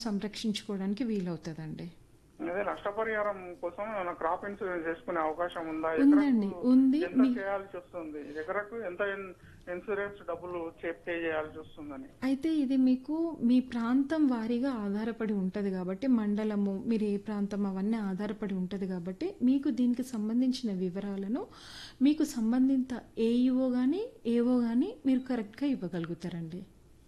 సంరక్షించుకోవడానికి వీలవుతుందండి అదే నష్టపరిహారం కోసం ఏమైనా క్రాప్ ఇన్సూరెన్స్ చేసుకునే అవకాశం ఉందా ఉందండి, ఎకరకు ఉంది. ఎంత మీ- చేయాల్సి వస్తుంది ఎకరకు ఎంత ఇన్- ఇన్సూరెన్స్ డబ్బులు చే- పే చేయాల్సి వస్తుందని అయితే ఇది మీకు మీ ప్రాంతం వారీగా ఆధారపడి ఉంటుంది కాబట్టి మండలము మీరు ఏ ప్రాంతం అవన్నీ ఆధారపడి ఉంటుంది కాబట్టి మీకు దీనికి సంబంధించిన వివరాలను మీకు సంబంధిత ఏఈఓ కానీ ఏఓ కానీ మీరు కరెక్ట్గా ఇవ్వగలుగుతారండి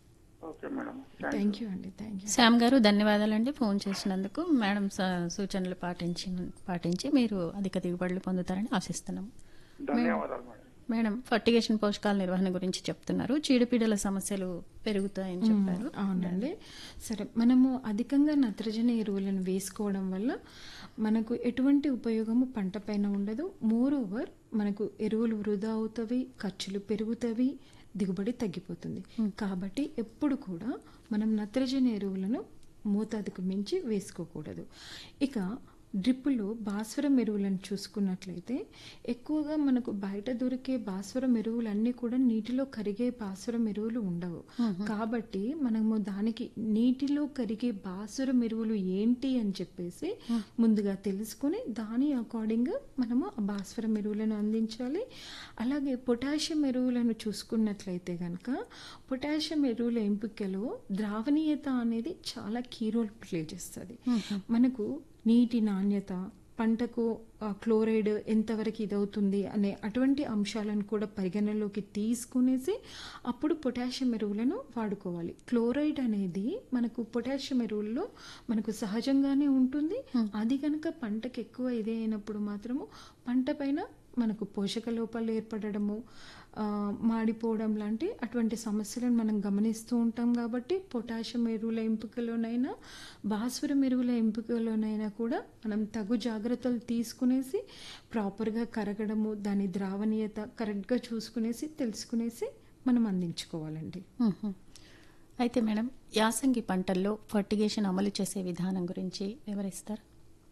okay madam thank thank you అండి థ్యాంక్ యూ శ్యామ్ గారు ధన్యవాదాలండి ఫోన్ చేసినందుకు మేడం స- సూచనలు పాటించి పాటించి మీరు అధిక దిగుబడులు పొందుతారని ఆశిస్తున్నాం ధన్యవాదాలు మేడం మేడం ఫర్టిగేషన్ పోషకాల నిర్వహణ గురించి చెప్తున్నారు చీడపీడల సమస్యలు పెరుగుతాయని చెప్పారు అవునండి సరే మనము అధికంగా నత్రజని ఎరువులను వేసుకోవడం వల్ల మనకు ఎటువంటి ఉపయోగము పంట పైన ఉండదు మోర్ ఓవర్ మనకు ఎరువులు వృధా అవుతవి ఖర్చులు పెరుగుతవి దిగుబడి తగ్గిపోతుంది కాబట్టి ఎప్పుడు కూడా మనం నత్రజని ఎరువులను మోతాదుకు మించి వేసుకోకూడదు ఇక డ్రిప్పులో భాస్వరం ఎరువులను చూసుకున్నట్లయితే ఎక్కువగా మనకు బయట దొరికే భాస్వరం ఎరువులన్నీ కూడా నీటిలో కరిగే భాస్వరం ఎరువులు ఉండవు కాబట్టి మనము దానికి నీటిలో కరిగే భాస్వరం ఎరువులు ఏంటి అని చెప్పేసి ముందుగా తెలుసుకుని దాని అకార్డింగ్గా మనము ఆ భాస్వరం ఎరువులను అందించాలి అలాగే పొటాషియం ఎరువులను చూసుకున్నట్లయితే కనుక పొటాషియం ఎరువుల ఎంపికలో ద్రావణీయత అనేది చాలా కీ రోల్ ప్లే చేస్తుంది మనకు నీటి నాణ్యత పంటకు ఆ, క్లోరైడ్ ఎంతవరకు ఇదవుతుంది అనే అటువంటి అంశాలను కూడా పరిగణనలోకి తీసుకునేసి అప్పుడు పొటాషియం ఎరువులను వాడుకోవాలి క్లోరైడ్ అనేది మనకు పొటాషియం ఎరువుల్లో మనకు సహజంగానే ఉంటుంది అది కనుక పంటకు ఎక్కువ ఇదే అయినప్పుడు మాత్రము పంట పైన మనకు పోషక లోపాలు ఏర్పడము ఆ, మాడిపోవడం లాంటి అటువంటి సమస్యలను మనం గమనిస్తూ ఉంటాం కాబట్టి పొటాషియం ఎరువుల ఎంపికలోనైనా భాస్వరం ఎరువుల ఎంపికలోనైనా కూడా మనం తగు జాగ్రత్తలు తీసుకునేసి ప్రాపర్గా కరగడము దాని ద్రావణీయత కరెక్ట్గా చూసుకునేసి తెలుసుకునేసి మనం అందించుకోవాలండి మ్మ్. అయితే మేడం యాసంగి పంటల్లో ఫర్టిగేషన్ అమలు చేసే విధానం గురించి వివరిస్తారు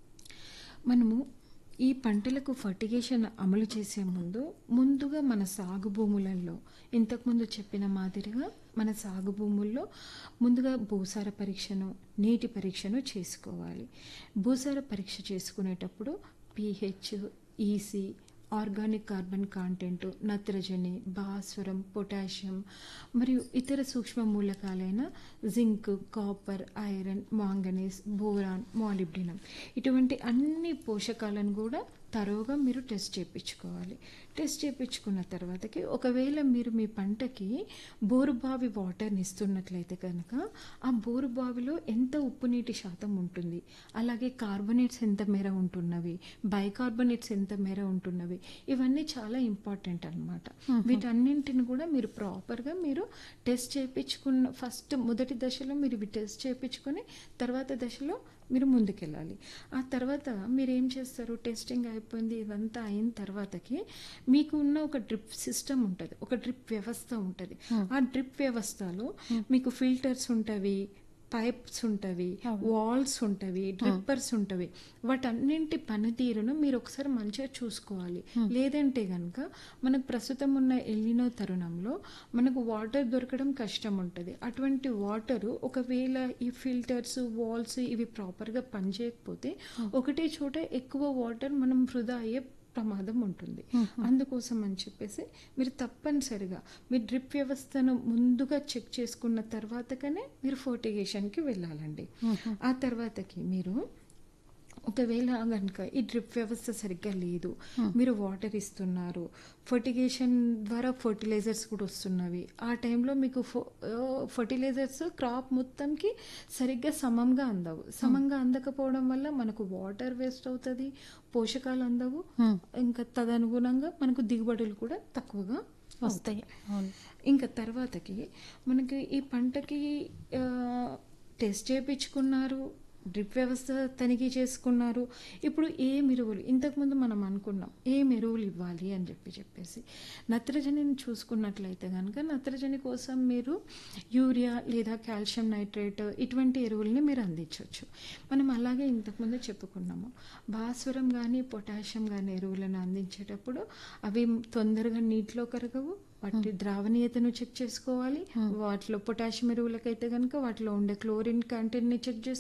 మనము ఈ పంటలకు ఫర్టిగేషన్ అమలు చేసే ముందు ముందుగా మన సాగు భూములలో ఇంతకుముందు చెప్పిన మాదిరిగా మన సాగు భూముల్లో ముందుగా భూసార పరీక్షను నీటి పరీక్షను చేసుకోవాలి భూసార పరీక్ష చేసుకునేటప్పుడు pH EC organic carbon content నత్రజని భాస్వరం పొటాషియం మరియు ఇతర సూక్ష్మ మూలకాలైన zinc copper iron manganese boron molybdenum ఇటువంటి అన్ని పోషకాలను కూడా తరోగా మీరు టెస్ట్ చేయించుకోవాలి టెస్ట్ చేయించుకున్న తర్వాతకి ఒకవేళ మీరు మీ పంటకి బోరుబావి వాటర్ని ఇస్తున్నట్లయితే కనుక ఆ బోరుబావిలో ఎంత ఉప్పు నీటి శాతం ఉంటుంది అలాగే కార్బోనేట్స్ ఎంత మేర ఉంటున్నవి బైకార్బోనేట్స్ ఎంత మేర ఉంటున్నవి ఇవన్నీ చాలా ఇంపార్టెంట్ అనమాట వీటన్నింటిని కూడా మీరు ప్రాపర్గా మీరు టెస్ట్ చేయించుకున్న ఫస్ట్ మొదటి దశలో మీరు ఇవి టెస్ట్ చేయించుకొని తర్వాత దశలో మీరు ముందుకెళ్ళాలి ఆ తర్వాత మీరు ఏం చేస్తారు టెస్టింగ్ అయిపోయింది ఇదంతా అయిన తర్వాతకి మీకు ఉన్న ఒక డ్రిప్ సిస్టమ్ ఉంటుంది ఒక డ్రిప్ వ్యవస్థ ఉంటుంది ఆ డ్రిప్ వ్యవస్థలో మీకు ఫిల్టర్స్ ఉంటవి పైప్స్ ఉంటవి వాల్స్ ఉంటవి డ్రిప్పర్స్ ఉంటవి వాటన్నింటి పనితీరును మీరు ఒకసారి మంచిగా చూసుకోవాలి లేదంటే కనుక మనకు ప్రస్తుతం ఉన్న ఎల్లినో తరుణంలో మనకు వాటర్ దొరకడం కష్టం ఉంటుంది అటువంటి వాటరు ఒకవేళ ఈ ఫిల్టర్స్ వాల్స్ ఇవి ప్రాపర్గా పనిచేయకపోతే ఒకటే చోట ఎక్కువ వాటర్ మనం వృధా అయ్యే ప్రమాదం ఉంటుంది అందుకోసం అని చెప్పేసి మీరు తప్పనిసరిగా మీ డ్రిప్ వ్యవస్థను ముందుగా చెక్ చేసుకున్న తర్వాతకనే మీరు ఫర్టిగేషన్కి వెళ్ళాలండి ఆ తర్వాతకి మీరు ఒకవేళ కనుక ఈ డ్రిప్ వ్యవస్థ సరిగ్గా లేదు మీరు వాటర్ ఇస్తున్నారు ఫర్టిగేషన్ ద్వారా ఫర్టిలైజర్స్ కూడా వస్తున్నవి ఆ టైంలో మీకు ఫర్టిలైజర్స్ క్రాప్ మొత్తంకి సరిగ్గా సమంగా అందవు సమంగా అందకపోవడం వల్ల మనకు వాటర్ వేస్ట్ అవుతుంది పోషకాలు అందవు ఇంకా తదనుగుణంగా మనకు దిగుబడులు కూడా తక్కువగా వస్తాయి అవును ఇంకా తర్వాతకి మనకి ఈ పంటకి ఆ, టెస్ట్ చేయించుకున్నారు డ్రిప్ వ్యవస్థ తనిఖీ చేసుకున్నారు ఇప్పుడు ఏం ఎరువులు ఇంతకుముందు మనం అనుకున్నాం ఏం ఎరువులు ఇవ్వాలి అని చెప్పి చెప్పేసి నత్రజనిని చూసుకున్నట్లయితే కనుక నత్రజని కోసం మీరు యూరియా లేదా కాల్షియం నైట్రేట్ ఇటువంటి ఎరువుల్ని మీరు అందించవచ్చు మనం అలాగే ఇంతకుముందు చెప్పుకున్నాము భాస్వరం కానీ పొటాషియం కానీ ఎరువులను అందించేటప్పుడు అవి తొందరగా నీటిలో కరగవు వాటి ద్రావణీయతను చెక్ చేసుకోవాలి వాటిలో పొటాషియం ఎరువులకైతే కనుక వాటిలో ఉండే క్లోరిన్ కంటెంట్ని చెక్ చేసుకోవాలి